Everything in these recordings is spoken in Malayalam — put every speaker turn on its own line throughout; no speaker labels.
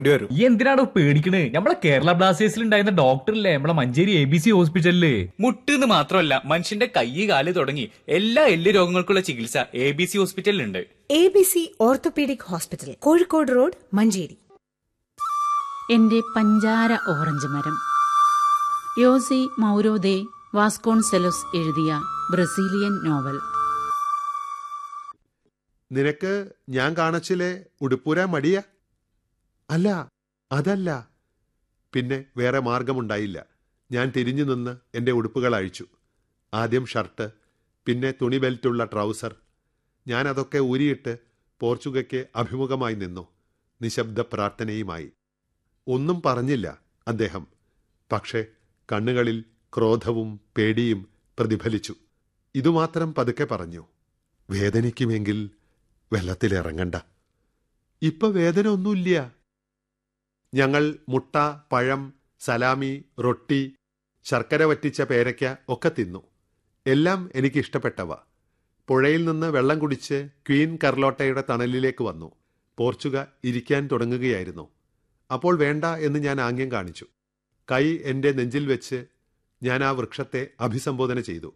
വരും
ഈ എന്തിനാണ് പേടിക്കണേ നമ്മളെ കേരള ബ്ലാസ്റ്റേഴ്സിൽ ഉണ്ടായിരുന്ന ഡോക്ടറില്ലേ നമ്മളെ മഞ്ചേരി എ ബി സി ഹോസ്പിറ്റലില്
മുട്ടെന്ന് മാത്രമല്ല മനുഷ്യന്റെ കൈ കാല് തുടങ്ങി എല്ലാ എല്ല് രോഗങ്ങൾക്കുള്ള ചികിത്സ എ ബി സി ഹോസ്പിറ്റലിലുണ്ട്
A B C orthopaedic hospital Kozhikode road Manjeri
എന്റെ പഞ്ചാര ഓറഞ്ച് മരം യോസി മൗരോദെ വാസ്കോൺസെലോസ് എഴുതിയ ബ്രസീലിയൻ നോവൽ
നിനക്ക് ഞാൻ കാണിച്ചിലെ ഉടുപ്പൂരാൻ മടിയ അല്ല അതല്ല പിന്നെ വേറെ മാർഗമുണ്ടായില്ല ഞാൻ തിരിഞ്ഞു നിന്ന് എൻ്റെ ഉടുപ്പുകൾ അഴിച്ചു ആദ്യം ഷർട്ട് പിന്നെ തുണി ബെൽറ്റുള്ള ട്രൗസർ ഞാൻ അതൊക്കെ ഊരിയിട്ട് പോർച്ചുഗയ്ക്ക് അഭിമുഖമായി നിന്നു നിശബ്ദ പ്രാർത്ഥനയുമായി ഒന്നും പറഞ്ഞില്ല അദ്ദേഹം പക്ഷേ കണ്ണുകളിൽ ക്രോധവും പേടിയും പ്രതിഫലിച്ചു ഇതുമാത്രം പതുക്കെ പറഞ്ഞു വേദനിക്കുമെങ്കിൽ വെള്ളത്തിലിറങ്ങണ്ട ഇപ്പൊ വേദന ഒന്നുമില്ല ഞങ്ങൾ മുട്ട പഴം സലാമി റൊട്ടി ശർക്കര വറ്റിച്ച പേരയ്ക്ക ഒക്കെ തിന്നു എല്ലാം എനിക്ക് ഇഷ്ടപ്പെട്ടവ പുഴയിൽ നിന്ന് വെള്ളം കുടിച്ച് ക്വീൻ കർലോട്ടയുടെ തണലിലേക്ക് വന്നു പോർച്ചുഗ ഇരിക്കാൻ തുടങ്ങുകയായിരുന്നു അപ്പോൾ വേണ്ട എന്ന് ഞാൻ ആംഗ്യം കാണിച്ചു കൈ എൻ്റെ നെഞ്ചിൽ വെച്ച് ഞാൻ ആ വൃക്ഷത്തെ അഭിസംബോധന ചെയ്തു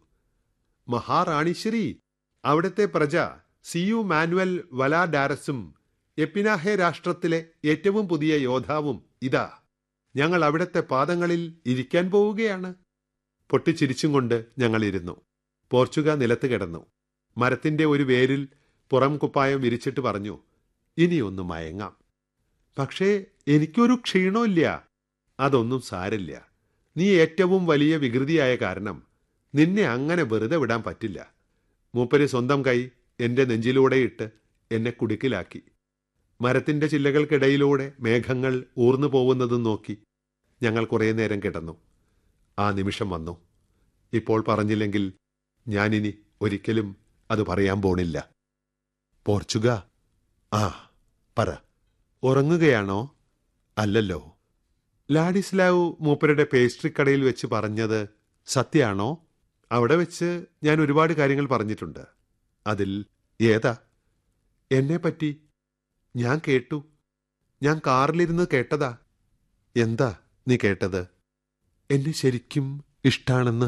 മഹാറാണിശ്രീ അവിടുത്തെ പ്രജ സിയു മാനുവൽ വലാഡാരസും എപ്പിനാഹെ രാഷ്ട്രത്തിലെ ഏറ്റവും പുതിയ യോദ്ധാവും ഇതാ ഞങ്ങൾ അവിടുത്തെ പാദങ്ങളിൽ ഇരിക്കാൻ പോവുകയാണ് പൊട്ടിച്ചിരിച്ചും കൊണ്ട് ഞങ്ങളിരുന്നു പോർച്ചുഗ നിലത്ത് കിടന്നു മരത്തിന്റെ ഒരു വേരിൽ പുറം കുപ്പായം വിരിച്ചിട്ട് പറഞ്ഞു ഇനിയൊന്ന് മയങ്ങാം പക്ഷേ എനിക്കൊരു ക്ഷീണമില്ല അതൊന്നും സാരില്ല നീ ഏറ്റവും വലിയ വികൃതിയായ കാരണം നിന്നെ അങ്ങനെ വെറുതെ വിടാൻ പറ്റില്ല മൂപ്പര് സ്വന്തം കൈ എന്റെ നെഞ്ചിലൂടെ ഇട്ട് എന്നെ കുടുക്കിലാക്കി മരത്തിന്റെ ചില്ലകൾക്കിടയിലൂടെ മേഘങ്ങൾ ഊർന്നു പോകുന്നതും നോക്കി ഞങ്ങൾ കുറേ നേരം കിടന്നു ആ നിമിഷം വന്നു ഇപ്പോൾ പറഞ്ഞില്ലെങ്കിൽ ഞാനിനി ഒരിക്കലും അത് പറയാൻ പോണില്ല പോർച്ചുഗ ആ പറ ഉറങ്ങുകയാണോ അല്ലല്ലോ ലാഡിസ്ലാവ് മൂപ്പരുടെ പേസ്ട്രി കടയിൽ വെച്ച് പറഞ്ഞത് സത്യാണോ അവിടെ വെച്ച് ഞാൻ ഒരുപാട് കാര്യങ്ങൾ പറഞ്ഞിട്ടുണ്ട് അതിൽ ഏതാ എന്നെ പറ്റി ഞാൻ കേട്ടു ഞാൻ കാറിലിരുന്ന് കേട്ടതാ എന്താ നീ കേട്ടത് എന്നെ ശരിക്കും ഇഷ്ടാണെന്ന്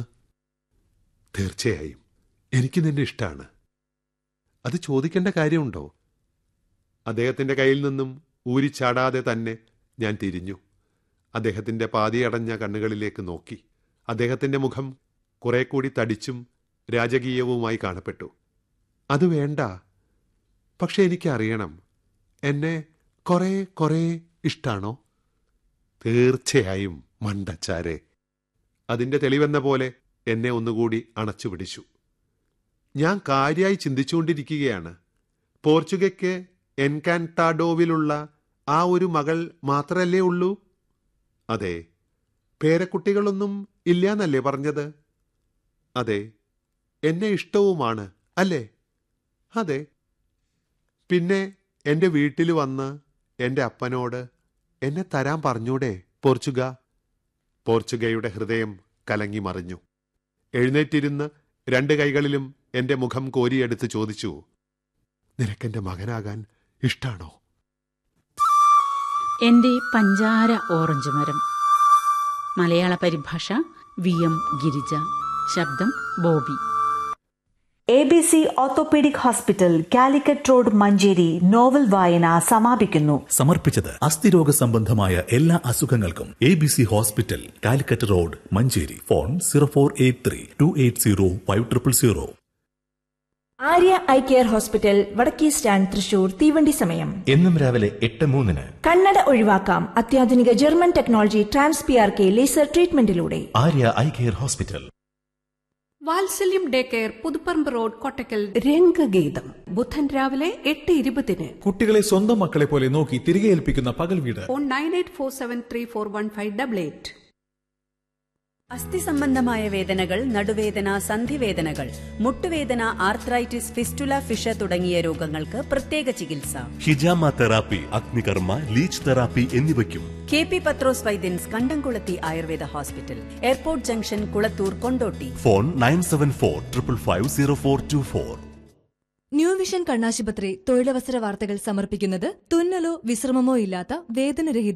തീർച്ചയായും എനിക്ക് നിന്നെ ഇഷ്ടാണ് അത് ചോദിക്കേണ്ട കാര്യമുണ്ടോ അദ്ദേഹത്തിന്റെ കയ്യിൽ നിന്നും ഊരിച്ചാടാതെ തന്നെ ഞാൻ തിരിഞ്ഞു അദ്ദേഹത്തിന്റെ പാതിയടഞ്ഞ കണ്ണുകളിലേക്ക് നോക്കി അദ്ദേഹത്തിന്റെ മുഖം കുറെ കൂടി തടിച്ചും രാജകീയവുമായി കാണപ്പെട്ടു അത് വേണ്ട പക്ഷെ എനിക്കറിയണം എന്നെ കുറെ കുറെ ഇഷ്ടാണോ തീർച്ചയായും മണ്ടച്ചാരെ അതിന്റെ തെളിവെന്ന പോലെ എന്നെ ഒന്നുകൂടി അണച്ചു പിടിച്ചു ഞാൻ കാര്യമായി ചിന്തിച്ചുകൊണ്ടിരിക്കുകയാണ് പോർച്ചുഗയ്ക്ക് എൻകാൻടാഡോവിലുള്ള ആ ഒരു മകൾ മാത്രല്ലേ ഉള്ളൂ അതെ പേരക്കുട്ടികളൊന്നും ഇല്ലാന്നല്ലേ പറഞ്ഞത് അതെ എന്നെ ഇഷ്ടവുമാണ് അല്ലേ അതെ പിന്നെ എൻ്റെ വീട്ടിൽ വന്ന് എൻ്റെ അപ്പനോട് എന്നെ തരാൻ പറഞ്ഞൂടെ പോർച്ചുഗ പോർച്ചുഗയുടെ ഹൃദയം കലങ്ങി മറിഞ്ഞു എഴുന്നേറ്റിരുന്ന് രണ്ട് കൈകളിലും എൻ്റെ മുഖം കോരിയെടുത്ത് ചോദിച്ചു നിനക്കെന്റെ മകനാകാൻ ഇഷ്ടാണോ
എന്റെ പഞ്ചാര ഓറഞ്ച് മരം മലയാള പരിഭാഷ വി എം ഗിരിജ ശബ്ദം Bobby
A B C orthopaedic hospital Calicut road Manjeri novel വായന സമാപിക്കുന്നു
സമർപ്പിച്ചത് അസ്ഥിരോഗ സംബന്ധമായ എല്ലാ അസുഖങ്ങൾക്കും A B C hospital Calicut road Manjeri phone zero four eight three two eight zero five triple zero
Arya eye care hospital വടക്കേ സ്റ്റാൻഡ് തൃശൂർ തീവണ്ടി സമയം
എന്നും രാവിലെ എട്ട് മൂന്നിന്
കണ്ണട ഒഴിവാക്കാം അത്യാധുനിക German technology trans P R K laser ട്രീറ്റ്മെന്റിലൂടെ
ആര്യ ഐ കെയർ ഹോസ്പിറ്റൽ
വാത്സല്യം day care Puthuparamba road Kottakkal
രംഗഗീതം
ബുധൻ രാവിലെ എട്ട് ഇരുപതിന്
കുട്ടികളെ സ്വന്തം മക്കളെ പോലെ നോക്കി തിരികെ ഏൽപ്പിക്കുന്ന പകൽ വീട്
phone nine eight four seven three four one five double eight
അസ്ഥി സംബന്ധമായ വേദനകൾ നടുവേദന സന്ധിവേദനകൾ മുട്ടുവേദന ആർത്രൈറ്റിസ് ഫിസ്റ്റുല ഫിഷ തുടങ്ങിയ രോഗങ്ങൾക്ക് പ്രത്യേക ചികിത്സ
ഹിജാമ തെറാപ്പി അഗ്നികർമ്മ ലീച്ച് തെറാപ്പി എന്നിവയ്ക്കും
K P Pathrose Vaidyans Kandamkulathy Ayurveda hospital airport junction Kulathur Kondotty
phone nine seven four triple five zero four two four
new vision കണ്ണാശുപത്രി തൊഴിലവസര വാർത്തകൾ സമർപ്പിക്കുന്നത് തുന്നലോ വിശ്രമമോ ഇല്ലാത്ത വേദനരഹിത